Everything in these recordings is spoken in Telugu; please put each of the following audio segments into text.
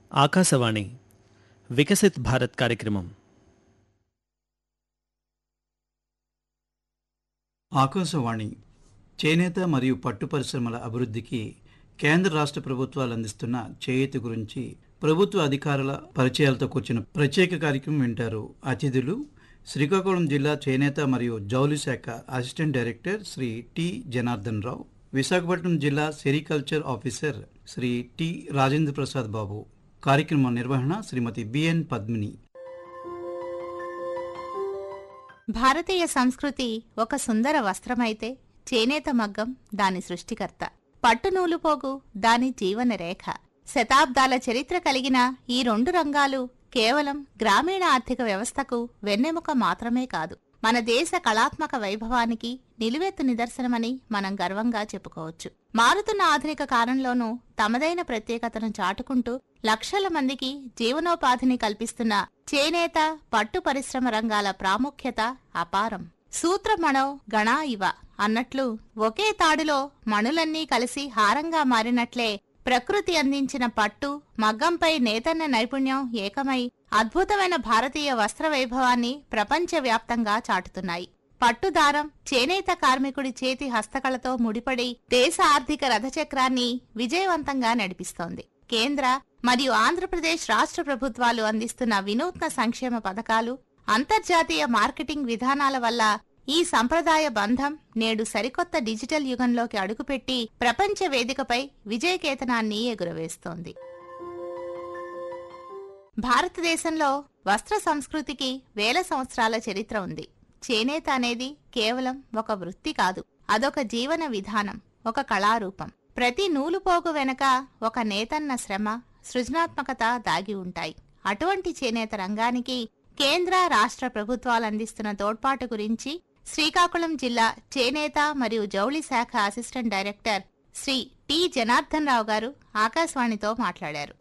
ఆకాశవాణి వికసిత్ భారత్ కార్యక్రమం ఆకాశవాణి చేనేత మరియు పట్టు పరిశ్రమల అభివృద్ధికి కేంద్ర రాష్ట్ర ప్రభుత్వాలు అందిస్తున్న చేయూతి గురించి ప్రభుత్వ అధికారుల పరిచయాలతో కూర్చున్న ప్రత్యేక కార్యక్రమం వింటారు అతిథులు శ్రీకాకుళం జిల్లా చేనేత మరియు జౌలి శాఖ assistant director Shri T Janardhan Rao Visakhapatnam జిల్లా sericulture officer Shri T Rajendra Prasad Babu కార్యక్రమం నిర్వహణ శ్రీమతి బిఎన్ పద్మిని భారతీయ సంస్కృతి ఒక సుందర వస్త్రమైతే చేనేత మగ్గం దాని సృష్టికర్త పట్టు నూలుపోగు దాని జీవన రేఖ శతాబ్దాల చరిత్ర కలిగిన ఈ రెండు రంగాలు కేవలం గ్రామీణ ఆర్థిక వ్యవస్థకు వెన్నెముక మాత్రమే కాదు మన దేశ కళాత్మక వైభవానికి నిలువెత్తు నిదర్శనమని మనం గర్వంగా చెప్పుకోవచ్చు మారుతున్న ఆధునిక కాలంలోనూ తమదైన ప్రత్యేకతను చాటుకుంటూ లక్షల మందికి జీవనోపాధిని కల్పిస్తున్న చేనేత పట్టు పరిశ్రమ రంగాల ప్రాముఖ్యత అపారం సూత్రమణో గణా ఇవ అన్నట్లు ఒకే తాడులో మణులన్నీ కలిసి హారంగా మారినట్లే ప్రకృతి అందించిన పట్టు మగ్గంపై నేతన్న నైపుణ్యం ఏకమై అద్భుతమైన భారతీయ వస్త్ర వైభవాన్ని ప్రపంచవ్యాప్తంగా చాటుతున్నాయి పట్టుదారం చేనేత కార్మికుడి చేతి హస్తకళతో ముడిపడి దేశ ఆర్థిక రథచక్రాన్ని విజయవంతంగా నడిపిస్తోంది కేంద్ర మరియు ఆంధ్రప్రదేశ్ రాష్ట్ర ప్రభుత్వాలు అందిస్తున్న వినూత్న సంక్షేమ పథకాలు అంతర్జాతీయ మార్కెటింగ్ విధానాల వల్ల ఈ సంప్రదాయ బంధం నేడు సరికొత్త డిజిటల్ యుగంలోకి అడుగుపెట్టి ప్రపంచ వేదికపై విజయకేతనాన్ని ఎగురవేస్తోంది భారతదేశంలో వస్త్ర సంస్కృతికి వేల సంవత్సరాల చరిత్ర ఉంది చేనేత అనేది కేవలం ఒక వృత్తి కాదు అదొక జీవన విధానం ఒక కళారూపం ప్రతి నూలుపోగు వెనక ఒక నేతన్న శ్రమ సృజనాత్మకత దాగి ఉంటాయి అటువంటి చేనేత రంగానికి కేంద్ర రాష్ట్ర ప్రభుత్వాలు అందిస్తున్న తోడ్పాటు గురించి శ్రీకాకుళం జిల్లా చేనేత మరియు జౌళి శాఖ assistant director Shri T Janardhan Rao గారు ఆకాశవాణితో మాట్లాడారు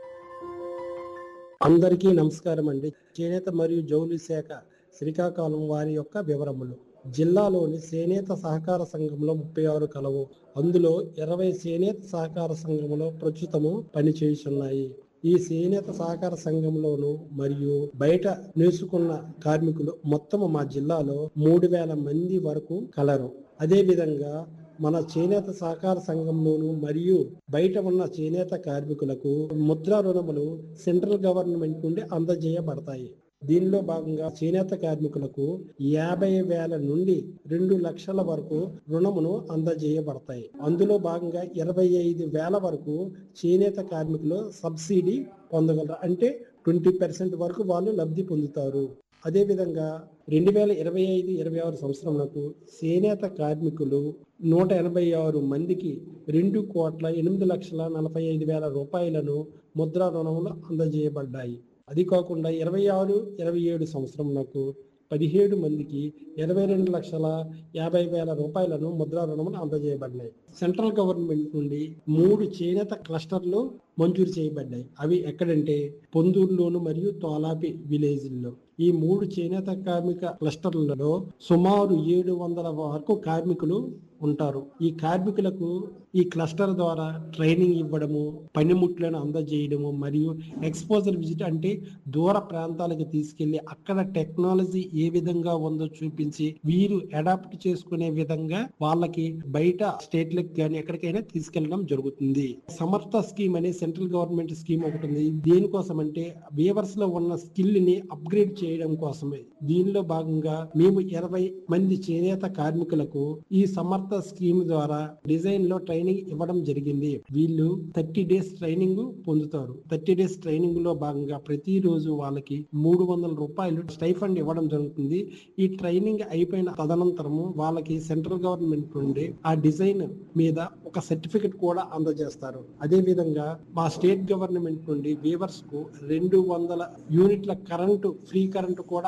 అందరికీ నమస్కారం అండి చేనేత మరియు జౌలి శాఖ శ్రీకాకుళం వారి యొక్క వివరములు జిల్లాలోని చేనేత సహకార సంఘంలో ముప్పై ఆరు కలవు అందులో ఇరవై చేనేత సహకార సంఘంలో ప్రస్తుతము పనిచేయుచున్నాయి ఈ చేనేత సహకార సంఘంలోను మరియు బయట నేర్చుకున్న కార్మికులు మొత్తము మా జిల్లాలో మూడు వేల మంది వరకు కలరు అదే విధంగా మన చేనేత సహకార సంఘంలోను మరియు బయట ఉన్న చేనేత కార్మికులకు ముద్రా రుణములు సెంట్రల్ గవర్నమెంట్ నుండి అందజేయబడతాయి దీనిలో భాగంగా చేనేత కార్మికులకు యాభై వేల నుండి రెండు లక్షల వరకు రుణమును అందజేయబడతాయి అందులో భాగంగా ఇరవై ఐదు వేల వరకు చేనేత కార్మికులు సబ్సిడీ పొందగలరు అంటే ట్వంటీ పర్సెంట్ వరకు వాళ్ళు లబ్ధి పొందుతారు అదేవిధంగా రెండు వేల ఇరవై ఐదు ఇరవై ఆరు సంవత్సరంలో చేనేత కార్మికులు నూట ఎనభై ఆరు మందికి రెండు కోట్ల ఎనిమిది లక్షల నలభై ఐదు వేల రూపాయలను ముద్రా రుణములు అందజేయబడ్డాయి అది కాకుండా ఇరవై ఆరు ఇరవై ఏడు సంవత్సరంలో పదిహేడు మందికి ఇరవై రెండు లక్షల యాభై వేల రూపాయలను ముద్రా రుణములు అందజేయబడినాయి సెంట్రల్ గవర్నమెంట్ నుండి మూడు చేనేత క్లస్టర్లు మంజూరు చేయబడ్డాయి అవి ఎక్కడంటే పొందూరులోను మరియు తోలాపి విలేజ్ల్లో ఈ మూడు చేనేత కార్మిక క్లస్టర్లలో సుమారు ఏడు వందల వరకు కార్మికులు ఉంటారు ఈ కార్మికులకు ఈ క్లస్టర్ ద్వారా ట్రైనింగ్ ఇవ్వడము పనిముట్లను అందజేయడము మరియు ఎక్స్పోజర్ విజిట్ అంటే దూర ప్రాంతాలకు తీసుకెళ్లి అక్కడ టెక్నాలజీ ఏ విధంగా ఉందో చూపించి వీరు అడాప్ట్ చేసుకునే విధంగా వాళ్ళకి బయట స్టేట్లకు కానీ ఎక్కడికైనా తీసుకెళ్లడం జరుగుతుంది సమర్థ స్కీమ్ అనే సెంట్రల్ గవర్నమెంట్ స్కీమ్ ఒకటి ఉంది దేనికోసం అంటే వీవర్స్ లో ఉన్న స్కిల్ ని అప్గ్రేడ్ చేయడం కోసమే దీనిలో భాగంగా మేము ఇరవై మంది చేనేత కార్మికులకు ఈ సమర్థ స్కీమ్ ద్వారా డిజైన్ లో ట్రైనింగ్ ఇవ్వడం జరిగింది వీళ్ళు థర్టీ డేస్ ట్రైనింగ్ పొందుతారు థర్టీ డేస్ ట్రైనింగ్ లో భాగంగా ప్రతి రోజు వాళ్ళకి మూడు వందల రూపాయలు స్టైఫండ్ ఇవ్వడం జరుగుతుంది ఈ ట్రైనింగ్ అయిపోయిన తదనంతరము వాళ్ళకి సెంట్రల్ గవర్నమెంట్ నుండి ఆ డిజైన్ మీద ఒక సర్టిఫికెట్ కూడా అందజేస్తారు అదే విధంగా మా స్టేట్ గవర్నమెంట్ నుండి వీవర్స్ కు రెండు వందల యూనిట్ల కరెంటు ఫ్రీ కరెంటు కూడా